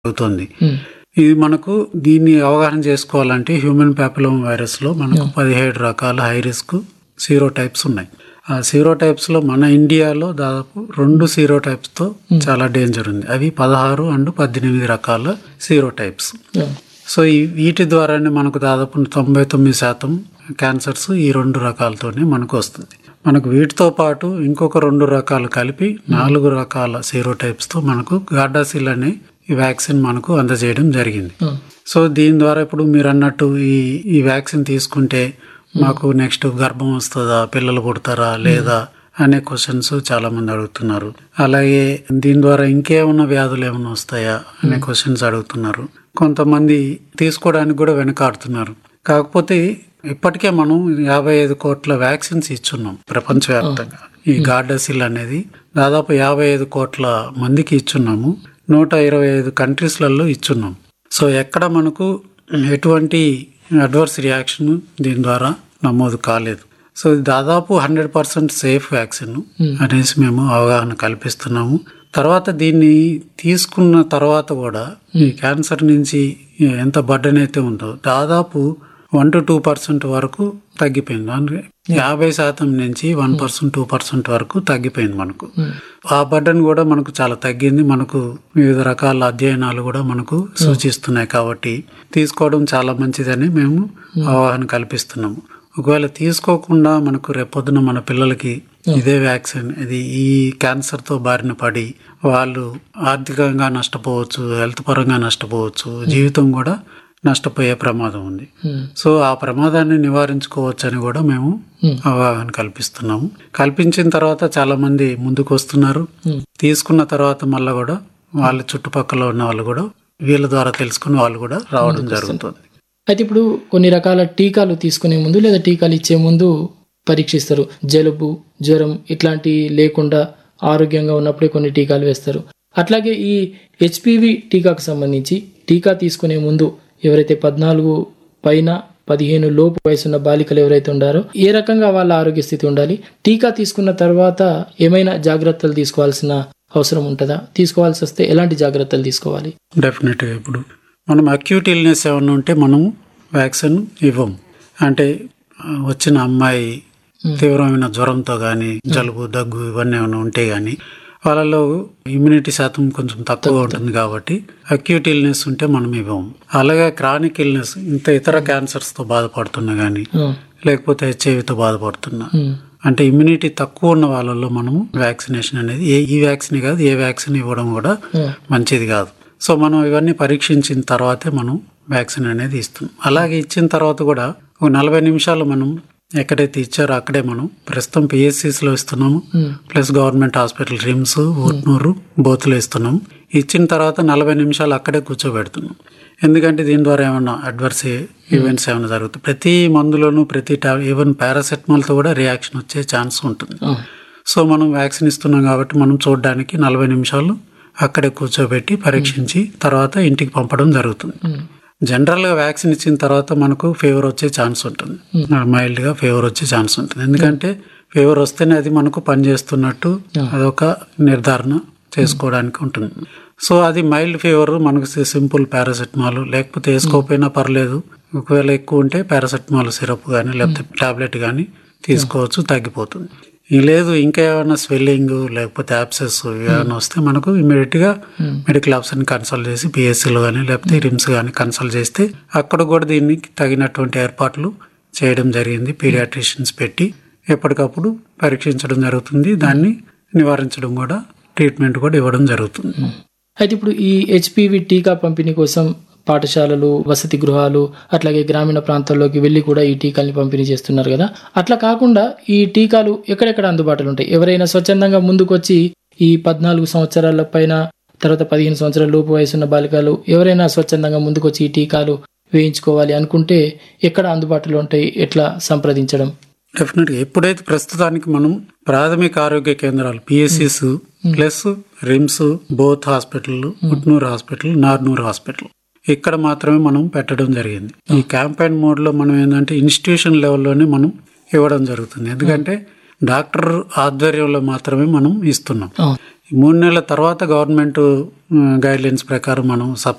అవుతుంది ఉమ్, ఇది మనకు దీన్ని అవగాహన చేసుకోవాలంటే హ్యూమన్ ప్యాపిలోమ్ వైరస్ లో మనకు పదిహేడు రకాల హై రిస్క్ సీరో టైప్స్ ఉన్నాయి ఆ సీరో టైప్స్ లో మన ఇండియాలో దాదాపు రెండు సీరో టైప్స్ తో చాలా డేంజర్ ఉంది అవి పదహారు అండ్ పద్దెనిమిది రకాల సీరో టైప్స్ ఉమ్, సో ఈ వీటి ద్వారానే మనకు దాదాపు తొంభై తొమ్మిది శాతం క్యాన్సర్స్ ఈ రెండు రకాలతోనే మనకు వస్తుంది మనకు వీటితో పాటు ఇంకొక రెండు రకాలు కలిపి నాలుగు రకాల సీరో టైప్స్తో మనకు గార్డాసిల్ అనే ఈ వ్యాక్సిన్ మనకు అందజేయడం జరిగింది ఉమ్, సో దీని ద్వారా ఇప్పుడు మీరు అన్నట్టు ఈ ఈ వ్యాక్సిన్ తీసుకుంటే మాకు నెక్స్ట్ గర్భం వస్తుందా పిల్లలు పుడతారా లేదా అనే క్వశ్చన్స్ చాలా మంది అడుగుతున్నారు అలాగే దీని ద్వారా ఇంకేమన్నా వ్యాధులు ఏమైనా వస్తాయా అనే క్వశ్చన్స్ అడుగుతున్నారు కొంతమంది తీసుకోవడానికి కూడా వెనకాడుతున్నారు కాకపోతే ఇప్పటికే మనం యాభై ఐదు కోట్ల వ్యాక్సిన్స్ ఇచ్చున్నాం ప్రపంచవ్యాప్తంగా ఈ గార్డసిల్ అనేది దాదాపు యాభై ఐదు కోట్ల మందికి ఇచ్చున్నాము నూట ఇరవై ఐదు కంట్రీస్లలో ఇచ్చున్నాం సో ఎక్కడ మనకు ఎటువంటి అడ్వర్స్ రియాక్షన్ దీని ద్వారా నమోదు కాలేదు సో ఇది దాదాపు హండ్రెడ్ పర్సెంట్ సేఫ్ వ్యాక్సిన్ అనేసి మేము అవగాహన కల్పిస్తున్నాము తర్వాత దీన్ని తీసుకున్న తర్వాత కూడా ఈ క్యాన్సర్ నుంచి ఎంత బర్డెన్ అయితే ఉందో దాదాపు వన్ టు టూ పర్సెంట్ వరకు తగ్గిపోయింది అంటే యాభై శాతం నుంచి వన్ పర్సెంట్ టూ పర్సెంట్ వరకు తగ్గిపోయింది మనకు ఆ బర్డన్ కూడా మనకు చాలా తగ్గింది మనకు వివిధ రకాల అధ్యయనాలు కూడా మనకు సూచిస్తున్నాయి కాబట్టి తీసుకోవడం చాలా మంచిదని మేము అవగాహన కల్పిస్తున్నాము ఒకవేళ తీసుకోకుండా మనకు రేపొద్దున మన పిల్లలకి ఇదే వ్యాక్సిన్ ఇది ఈ క్యాన్సర్ తో బారిన పడి వాళ్ళు ఆర్థికంగా నష్టపోవచ్చు హెల్త్ పరంగా నష్టపోవచ్చు జీవితం కూడా నష్టపోయే ప్రమాదం ఉంది ఉమ్, సో ఆ ప్రమాదాన్ని నివారించుకోవచ్చు అని కూడా మేము అవగాహన కల్పిస్తున్నాము కల్పించిన తర్వాత చాలా మంది ముందుకు వస్తున్నారు తీసుకున్న తర్వాత మళ్ళీ కూడా వాళ్ళ చుట్టుపక్కల ఉన్న వాళ్ళు కూడా వీళ్ళ ద్వారా తెలుసుకుని వాళ్ళు కూడా రావడం జరుగుతుంది అయితే ఇప్పుడు కొన్ని రకాల టీకాలు తీసుకునే ముందు లేదా టీకాలు ఇచ్చే ముందు పరీక్షిస్తారు జలుబు జ్వరం ఇట్లాంటి లేకుండా ఆరోగ్యంగా ఉన్నప్పుడే కొన్ని టీకాలు వేస్తారు అట్లాగే ఈ హెచ్పివి టీకాకు సంబంధించి టీకా తీసుకునే ముందు ఎవరైతే పద్నాలుగు పైన పదిహేను లోపు వయసున్న బాలికలు ఎవరైతే ఉండారో ఏ రకంగా వాళ్ళ ఆరోగ్య స్థితి ఉండాలి టీకా తీసుకున్న తర్వాత ఏమైనా జాగ్రత్తలు తీసుకోవాల్సిన అవసరం ఉంటుందా తీసుకోవాల్సి వస్తే ఎలాంటి జాగ్రత్తలు తీసుకోవాలి డెఫినెట్గా ఇప్పుడు మనం అక్యూట్ ఇల్నెస్ ఏమైనా ఉంటే మనం వ్యాక్సిన్ ఇవ్వం అంటే ఆ, వచ్చిన అమ్మాయి తీవ్రమైన జ్వరంతో కానీ జలుబు దగ్గు ఇవన్నీ ఏమైనా ఉంటే కానీ వాళ్ళలో ఇమ్యూనిటీ శాతం కొంచెం తక్కువ ఉంటుంది కాబట్టి అక్యూట్ ఇల్నెస్ ఉంటే మనం ఇవ్వం అలాగే క్రానిక్ ఇల్నెస్ ఇంత ఇతర క్యాన్సర్స్తో బాధపడుతున్నా కానీ ఉమ్, లేకపోతే హెచ్ఐవితో బాధపడుతున్నా ఉమ్, అంటే ఇమ్యూనిటీ తక్కువ ఉన్న వాళ్ళలో మనము వ్యాక్సినేషన్ అనేది ఏ ఈ వ్యాక్సిన్ కాదు ఏ వ్యాక్సిన్ ఇవ్వడం కూడా ఉమ్, మంచిది కాదు సో మనం ఇవన్నీ పరీక్షించిన తర్వాతే మనం వ్యాక్సిన్ అనేది ఇస్తాం అలాగే ఇచ్చిన తర్వాత కూడా ఒక నలభై నిమిషాలు మనం ఎక్కడైతే ఇచ్చారో అక్కడే మనం ప్రస్తుతం PSCs లో ఇస్తున్నాము um, plus government hospital RIMS Utnoor బోతులు ఇస్తున్నాం ఇచ్చిన తర్వాత నలభై నిమిషాలు అక్కడే కూర్చోబెడుతున్నాం ఎందుకంటే దీని ద్వారా ఏమన్నా అడ్వర్స్ ఈవెంట్స్ ఏమైనా జరుగుతాయి ప్రతి మందులోనూ ప్రతి టాబ్ ఈవెన్ పారాసెటమాల్తో కూడా రియాక్షన్ వచ్చే ఛాన్స్ ఉంటుంది ఆ, సో మనం వ్యాక్సిన్ ఇస్తున్నాం కాబట్టి మనం చూడడానికి నలభై నిమిషాలు అక్కడే కూర్చోబెట్టి పరీక్షించి తర్వాత ఇంటికి పంపడం జరుగుతుంది ఉమ్, జనరల్గా వ్యాక్సిన్ ఇచ్చిన తర్వాత మనకు ఫీవర్ వచ్చే ఛాన్స్ ఉంటుంది మైల్డ్గా ఫీవర్ వచ్చే ఛాన్స్ ఉంటుంది ఎందుకంటే ఫీవర్ వస్తేనే అది మనకు పనిచేస్తున్నట్టు అదొక నిర్ధారణ చేసుకోవడానికి ఉంటుంది సో అది మైల్డ్ ఫీవర్ మనకు సింపుల్ పారాసెటమాల్ లేకపోతే వేసుకోకపోయినా పర్లేదు ఒకవేళ ఎక్కువ ఉంటే పారాసెటమాల్ సిరప్ కానీ లేకపోతే టాబ్లెట్ కానీ తీసుకోవచ్చు తగ్గిపోతుంది ఈ లేదు ఇంకా ఏమైనా స్వెల్లింగ్ లేకపోతే యాప్సెస్ ఏమైనా వస్తే మనకు ఇమీడియట్ గా మెడికల్ ఆఫీసర్ని కన్సల్ట్ చేసి పిఎస్సీలో కానీ లేకపోతే రిమ్స్ కానీ కన్సల్ట్ చేస్తే అక్కడ కూడా దీనికి తగినటువంటి ఏర్పాట్లు చేయడం జరిగింది పీడియాట్రిషియన్స్ పెట్టి ఎప్పటికప్పుడు పరీక్షించడం జరుగుతుంది దాన్ని నివారించడం కూడా ట్రీట్మెంట్ కూడా ఇవ్వడం జరుగుతుంది అయితే ఇప్పుడు ఈ హెచ్పివి టీకా పంపిణీ కోసం పాఠశాలలు వసతి గృహాలు అట్లాగే గ్రామీణ ప్రాంతాల్లోకి వెళ్ళి కూడా ఈ టీకాల్ని పంపిణీ చేస్తున్నారు కదా అట్లా కాకుండా ఈ టీకాలు ఎక్కడెక్కడ అందుబాటులో ఉంటాయి ఎవరైనా స్వచ్ఛందంగా ముందుకొచ్చి ఈ పద్నాలుగు సంవత్సరాల పైన తర్వాత పదిహేను సంవత్సరాల లోపు వయసున్న బాలికలు ఎవరైనా స్వచ్ఛందంగా ముందుకొచ్చి ఈ టీకాలు వేయించుకోవాలి అనుకుంటే ఎక్కడ అందుబాటులో ఉంటాయి ఎట్లా సంప్రదించడం డెఫినెట్గా ఎప్పుడైతే ప్రస్తుతానికి మనం ప్రాథమిక ఆరోగ్య కేంద్రాలు పిఎస్సిస్ plus RIMS both hospital Utnoor hospital Narnoor hospital ఇక్కడ మాత్రమే మనం పెట్టడం జరిగింది ఈ క్యాంపెయిన్ మోడ్ లో మనం ఏంటంటే ఇన్స్టిట్యూషన్ లెవెల్లోనే మనం ఇవ్వడం జరుగుతుంది ఎందుకంటే డాక్టర్ ఆధ్వర్యంలో మాత్రమే మనం ఇస్తున్నాం ఆ, ఈ మూడు నెలల తర్వాత గవర్నమెంట్ గైడ్ లైన్స్ ప్రకారం మనం సబ్